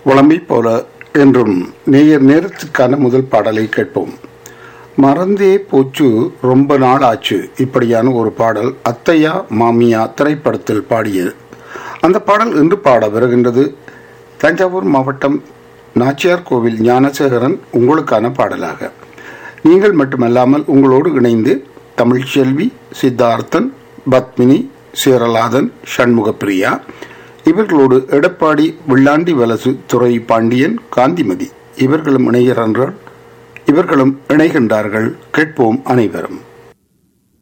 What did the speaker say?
வளமை போல என்றும் நேயர் நேரத்துக்கான முதல் பாடலை கேட்போம் மறந்தே போச்சு ரொம்ப நாள் ஆச்சு இப்படியான ஒரு பாடல் அத்தையா மாமியா திரைப்படத்தில் பாடியது அந்த பாடல் இன்று பாட வருகின்றது தஞ்சாவூர் மாவட்டம் நாச்சியார் கோவில் ஞானசேகரன் உங்களுக்கான பாடலாக நீங்கள் மட்டுமல்லாமல் உங்களோடு இணைந்து தமிழ் செல்வி சித்தார்த்தன் பத்மினி சீரலாதன் சண்முகப்பிரியா இவர்களோடு எடப்பாடி வெள்ளாண்டி வலசு துறை பாண்டியன் காந்திமதி இவர்களும் இணைகிறார்கள் இவர்களும் இணைகின்றார்கள் கேட்போம் அனைவரும்